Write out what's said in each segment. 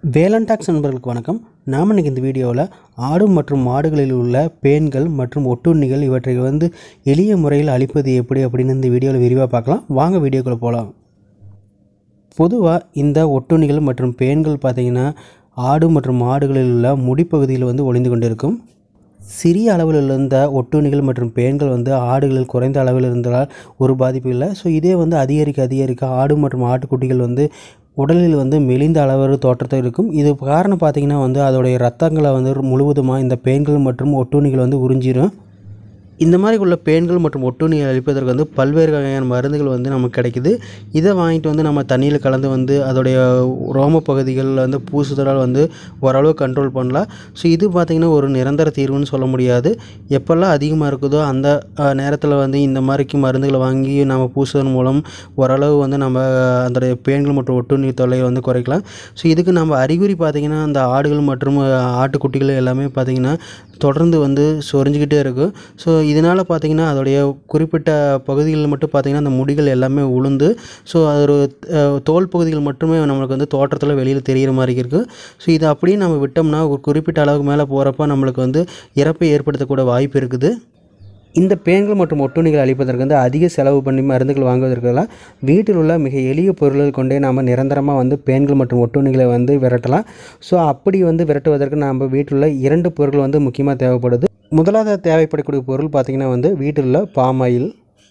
வேலண்டாக்ஸ் நண்பர்களுக்கு வணக்கம் நாம் இன்னைக்கு இந்த வீடியோவில் ஆடு மற்றும் மாடுகளில் உள்ள பேன்கள் மற்றும் ஒட்டுண்ணிகள் இவற்றை வந்து எளிய முறையில் அழிப்பது எப்படி அப்படின்னு இந்த வீடியோவில் விரிவாக பார்க்கலாம் வாங்க வீடியோக்குள்ளே போகலாம் பொதுவாக இந்த ஒட்டுண்ணிகள் மற்றும் பேன்கள் பார்த்திங்கன்னா ஆடு மற்றும் மாடுகளில் உள்ள முடிப்பகுதியில் வந்து ஒளிந்து கொண்டிருக்கும் சிறிய அளவில் இருந்த ஒட்டுண்ணிகள் மற்றும் பேன்கள் வந்து ஆடுகளில் குறைந்த அளவில் இருந்தால் ஒரு பாதிப்பு இல்லை ஸோ இதே வந்து அதிகரிக்க அதிகரிக்க ஆடு மற்றும் ஆட்டுக்குட்டிகள் வந்து உடலில் வந்து மெலிந்த அளவு தோற்றத்தை இருக்கும் இது காரணம் பார்த்திங்கன்னா வந்து அதோடைய ரத்தங்களை வந்து முழுவதுமாக இந்த பேன்கள் மற்றும் ஒட்டுண்ணிகள் வந்து உறிஞ்சிடும் இந்த மாதிரி உள்ள பேன்கள் மற்றும் ஒட்டுண்ணியை அழிப்பதற்கு வந்து பல்வேறு வகையான மருந்துகள் வந்து நமக்கு கிடைக்குது இதை வாங்கிட்டு வந்து நம்ம தண்ணியில் கலந்து வந்து அதோடைய ரோம பகுதிகளில் வந்து பூசுதலால் வந்து ஓரளவு கண்ட்ரோல் பண்ணலாம் ஸோ இது பார்த்திங்கன்னா ஒரு நிரந்தர தீர்வுன்னு சொல்ல முடியாது எப்போல்லாம் அதிகமாக இருக்குதோ அந்த நேரத்தில் வந்து இந்த மாதிரிக்கு மருந்துகளை வாங்கி நம்ம பூசுவதன் மூலம் ஓரளவு வந்து நம்ம அதோடைய பேன்கள் மற்றும் ஒட்டுண்ணி தொல்லையை வந்து குறைக்கலாம் ஸோ இதுக்கு நம்ம அறிகுறி பார்த்திங்கன்னா அந்த ஆடுகள் மற்றும் ஆட்டுக்குட்டிகள் எல்லாமே பார்த்திங்கன்னா தொடர்ந்து வந்து சொரிஞ்சிக்கிட்டே இருக்கும் ஸோ இதனால் பார்த்திங்கன்னா அதோடைய குறிப்பிட்ட பகுதிகளில் மட்டும் பார்த்திங்கன்னா அந்த முடிகள் எல்லாமே உளுந்து ஸோ அது ஒரு அஹ், தோல் பகுதிகள் மட்டுமே நம்மளுக்கு வந்து தோற்றத்தில் வெளியில் தெரிகிற மாதிரி இருக்குது ஸோ இதை அப்படியே நம்ம விட்டோம்னா ஒரு குறிப்பிட்ட அளவுக்கு மேலே போகிறப்ப நம்மளுக்கு வந்து இறப்பை ஏற்படுத்தக்கூட வாய்ப்பு இருக்குது இந்த பேன்கள் மற்றும் ஒட்டுண்ணிகள் அழிப்பதற்கு வந்து அதிக செலவு பண்ணி மருந்துகள் வாங்குவதற்கெல்லாம் வீட்டில் உள்ள மிக எளிய பொருள்கள் கொண்டே நாம் நிரந்தரமாக வந்து பேன்கள் மற்றும் ஒட்டுண்ணிகளை வந்து விரட்டலாம் ஸோ அப்படி வந்து விரட்டுவதற்கு நம்ம வீட்டில் உள்ள இரண்டு பொருட்கள் வந்து முக்கியமாக தேவைப்படுது முதலாவது தேவைப்படக்கூடிய பொருள் பார்த்திங்கன்னா வந்து வீட்டில் உள்ள பாமாயில்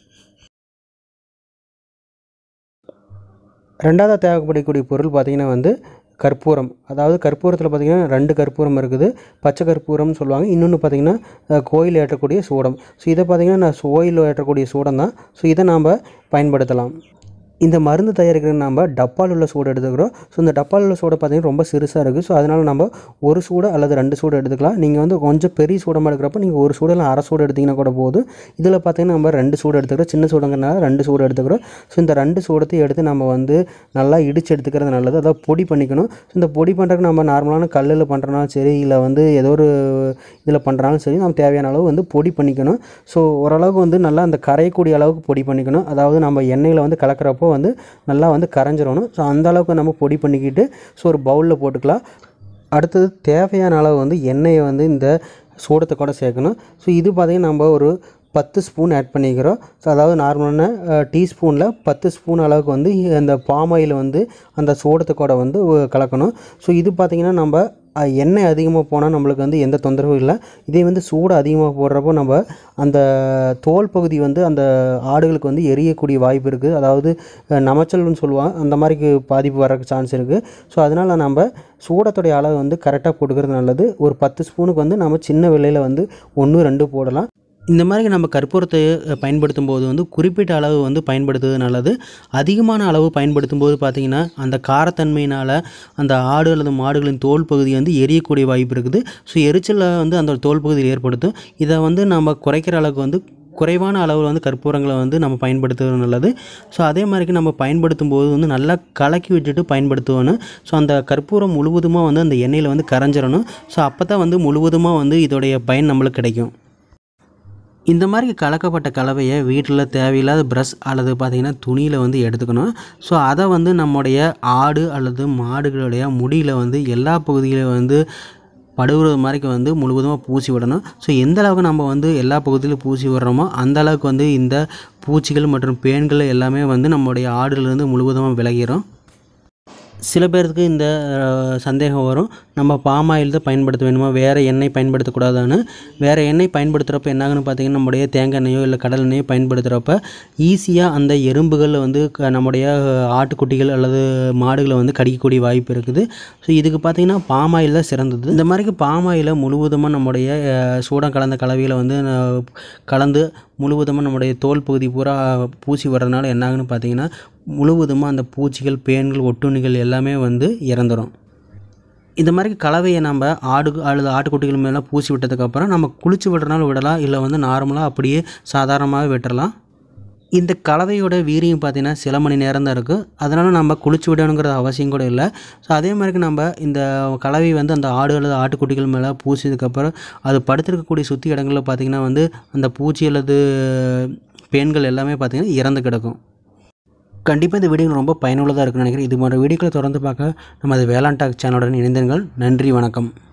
ரெண்டாவது தேவைப்படக்கூடிய பொருள் பார்த்திங்கன்னா வந்து கற்பூரம் அதாவது கற்பூரத்தில் பார்த்திங்கன்னா ரெண்டு கற்பூரம் இருக்குது பச்சை கற்பூரம்னு சொல்லுவாங்க இன்னொன்று பார்த்திங்கன்னா அஹ், கோயில் ஏற்றக்கூடிய சூடம் ஸோ இதை பார்த்திங்கன்னா நான் கோயில் ஏற்றக்கூடிய சூடம் தான் ஸோ இதை நாம் பயன்படுத்தலாம் இந்த மருந்து தயாரிக்கிற நம்ம டப்பால் உள்ள சூடு எடுத்துக்கிறோம் ஸோ இந்த டப்பால் உள்ள சூடை பார்த்திங்கன்னா ரொம்ப சிறுசாக இருக்குது ஸோ அதனால் நம்ம ஒரு சூடு அல்லது ரெண்டு சூடு எடுத்துக்கலாம் நீங்கள் வந்து கொஞ்சம் பெரிய சூடமாக எடுக்கிறப்ப நீங்கள் ஒரு சூடு இல்லை அரை சூடு எடுத்திங்கன்னா கூட போதும் இதில் பார்த்திங்கன்னா நம்ம ரெண்டு சூடு எடுத்துக்கிறோம் சின்ன சூடுங்கிறனால ரெண்டு சூடு எடுத்துக்கிறோம் ஸோ இந்த ரெண்டு சூடத்தையும் எடுத்து நம்ம வந்து நல்லா இடித்து எடுத்துக்கிறது நல்லது அதாவது பொடி பண்ணிக்கணும் ஸோ இந்த பொடி பண்ணுறதுக்கு நம்ம நார்மலான கல்லில் பண்ணுறனாலும் சரி இல்லை வந்து ஏதோ ஒரு இதில் பண்ணுறாலும் சரி நம்ம தேவையான அளவு வந்து பொடி பண்ணிக்கணும் ஸோ ஓரளவுக்கு வந்து நல்லா அந்த கரையக்கூடிய அளவுக்கு பொடி பண்ணிக்கணும் அதாவது நம்ம எண்ணெயில் வந்து கலக்கிறப்போ வந்து நல்லா வந்து கரைஞ்சிரணும் ஸோ அந்த அளவுக்கு நம்ம பொடி பண்ணிக்கிட்டு ஸோ ஒரு பவுலில் போட்டுக்கலாம் அடுத்தது தேவையான அளவு வந்து எண்ணெயை வந்து இந்த சூடத்தை கூட சேர்க்கணும் ஸோ இது பார்த்திங்கன்னா நம்ம ஒரு பத்து ஸ்பூன் ஆட் பண்ணிக்கிறோம் ஸோ அதாவது நார்மலான டீஸ்பூனில் பத்து ஸ்பூன் அளவுக்கு வந்து அந்த பாமாயில் வந்து அந்த சூடத்தை கூட வந்து அஹ், கலக்கணும் ஸோ இது பார்த்திங்கன்னா நம்ம அஹ், எண்ணெய் அதிகமாக போனால் நம்மளுக்கு வந்து எந்த தொந்தரவும் இல்லை இதே வந்து சூடு அதிகமாக போடுறப்போ நம்ம அந்த தோல் பகுதி வந்து அந்த ஆடுகளுக்கு வந்து எரியக்கூடிய வாய்ப்பு இருக்குது அதாவது அஹ், நமைச்சல்னு சொல்லுவாங்க அந்த மாதிரிக்கு பாதிப்பு வரக்கு சான்ஸ் இருக்குது ஸோ அதனால் நம்ம சூடத்துடைய அளவு வந்து கரெக்டாக போட்டுக்கிறது நல்லது ஒரு பத்து ஸ்பூனுக்கு வந்து நம்ம சின்ன விலையில் வந்து ஒன்று ரெண்டு போடலாம் இந்த மாதிரி நம்ம கற்பூரத்தை அஹ், பயன்படுத்தும் போது வந்து குறிப்பிட்ட அளவு வந்து பயன்படுத்துவது நல்லது அதிகமான அளவு பயன்படுத்தும் போது பார்த்திங்கன்னா அந்த காரத்தன்மையினால் அந்த ஆடு அல்லது மாடுகளின் தோல் பகுதி வந்து எரியக்கூடிய வாய்ப்பு இருக்குது ஸோ எரிச்சலை வந்து அந்த தோல் பகுதியில் ஏற்படுத்தும் இதை வந்து நம்ம குறைக்கிற அளவுக்கு வந்து குறைவான அளவில் வந்து கற்பூரங்களை வந்து நம்ம பயன்படுத்துவது நல்லது ஸோ அதே மாதிரிக்கு நம்ம பயன்படுத்தும் போது வந்து நல்லா கலக்கி விட்டுட்டு பயன்படுத்துவோன்னு ஸோ அந்த கற்பூரம் முழுவதுமாக வந்து அந்த எண்ணெயில் வந்து கரைஞ்சிடணும் ஸோ அப்போ தான் வந்து முழுவதுமாக வந்து இதோடைய பயன் நம்மளுக்கு கிடைக்கும் இந்த மாதிரி கலக்கப்பட்ட கலவையை வீட்டில் தேவையில்லாத ப்ரஷ் அல்லது பார்த்திங்கன்னா துணியில் வந்து எடுத்துக்கணும் ஸோ அதை வந்து நம்முடைய ஆடு அல்லது மாடுகளுடைய முடியில் வந்து எல்லா பகுதியிலும் வந்து படுகிறது மாதிரிக்கு வந்து முழுவதுமாக பூசி விடணும் ஸோ எந்த அளவுக்கு நம்ம வந்து எல்லா பகுதியிலும் பூசி விடுறோமோ அந்த அளவுக்கு வந்து இந்த பூச்சிகள் மற்றும் பேன்கள் எல்லாமே வந்து நம்முடைய ஆடுலேருந்து முழுவதுமாக விலகிடும் சில பேருக்கு இந்த அஹ், சந்தேகம் வரும் நம்ம பாம் ஆயில் தான் பயன்படுத்த வேணுமா வேறு எண்ணெய் பயன்படுத்தக்கூடாதான்னு வேறு எண்ணெய் பயன்படுத்துகிறப்ப என்னாகுன்னு பார்த்தீங்கன்னா நம்முடைய தேங்காய் எண்ணெயோ இல்லை கடல் எண்ணெயோ பயன்படுத்துகிறப்ப ஈஸியாக அந்த எறும்புகள் வந்து க- நம்முடைய ஆட்டுக்குட்டிகள் அல்லது மாடுகளை வந்து கடிக்கக்கூடிய வாய்ப்பு இருக்குது ஸோ இதுக்கு பார்த்தீங்கன்னா பாம் ஆயில் தான் சிறந்தது இந்த மாதிரிக்கு பாம் ஆயிலை முழுவதுமாக நம்முடைய அஹ், சூடம் கலந்த கலவையில் வந்து அஹ், கலந்து முழுவதுமாக நம்முடைய தோல் பகுதி பூரா பூசி வர்றதுனால என்னாகுன்னு பார்த்தீங்கன்னா முழுவதுமாக அந்த பூச்சிகள் பேன்கள் ஒட்டுண்ணிகள் எல்லாமே வந்து இறந்துடும் இந்த மாதிரி கலவையை நம்ம ஆடு அல்லது ஆட்டுக்குட்டிகள் மேலே பூசி விட்டதுக்கப்புறம் நம்ம குளிச்சு விடுறனாலும் விடலாம் இல்லை வந்து நார்மலாக அப்படியே சாதாரணமாகவே விட்டுறலாம் இந்த கலவையோட வீரியம் பார்த்தீங்கன்னா சில மணி நேரம் தான் இருக்குது அதனால் நம்ம குளிச்சு விடணுங்கிறது அவசியம் கூட இல்லை ஸோ அதே மாதிரி நம்ம இந்த கலவை வந்து அந்த ஆடு அல்லது ஆட்டுக்குட்டிகள் மேலே பூசியதுக்கப்புறம் அது படுத்திருக்கக்கூடிய சுற்றி இடங்களில் பார்த்திங்கன்னா வந்து அந்த பூச்சி அல்லது பேன்கள் எல்லாமே பார்த்திங்கன்னா இறந்து கிடக்கும் கண்டிப்பாக இந்த வீடியோ ரொம்ப பயனுள்ளதாக இருக்குன்னு நினைக்கிறேன் இது போன்ற வீடியோக்களை தொடர்ந்து பார்க்க நமது வேளாண் டாக் சேனலுடன் இணைந்தீர்கள் நன்றி வணக்கம்